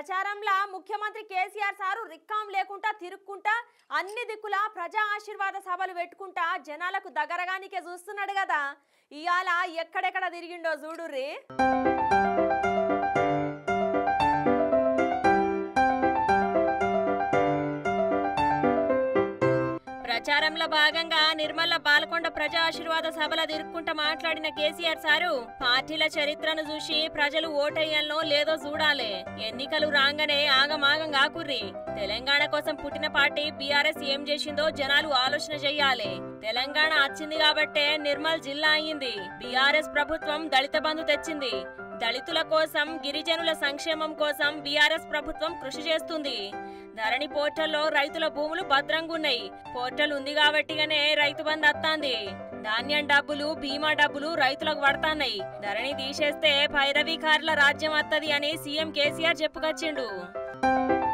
ప్రచారంలా ముఖ్యమంత్రి కేసీఆర్ సారు రిక్కాం లేకుండా తిరుక్కుంటా అన్ని దిక్కులా ప్రజా ఆశీర్వాద సభలు పెట్టుకుంటా జనాలకు దగ్గరగానికే చూస్తున్నాడు కదా ఇవాళ ఎక్కడెక్కడ తిరిగిండో చూడుర్రి ప్రచారంలో భాగంగా నిర్మల బాలకొండ ప్రజా ఆశీర్వాద సభల తిరుక్కుంటా మాట్లాడిన కేసీఆర్ సారు పార్టీల చరిత్రను చూసి ప్రజలు ఓటయ్యాలనో లేదో చూడాలి ఎన్నికలు రాగానే ఆగమాగం కాకుర్రి తెలంగాణ కోసం పుట్టిన పార్టీ బీఆర్ఎస్ ఏం చేసిందో జనాలు ఆలోచన చెయ్యాలి తెలంగాణ వచ్చింది కాబట్టే నిర్మల్ జిల్లా అయింది బీఆర్ఎస్ ప్రభుత్వం దళిత బంధు తెచ్చింది దళితుల కోసం గిరిజనుల సంక్షేమం కోసం బీఆర్ఎస్ ప్రభుత్వం కృషి చేస్తుంది ధరణి పోర్టల్లో రైతుల భూములు భద్రంగున్నాయి పోర్టల్ ఉంది కాబట్టిగానే రైతు బంధు వస్తాంది ధాన్యం డబ్బులు బీమా డబ్బులు రైతులకు పడతాన్నాయి ధరణి తీసేస్తే భైరవీకారుల రాజ్యం వత్తది అని సీఎం కేసీఆర్ చెప్పుకొచ్చిండు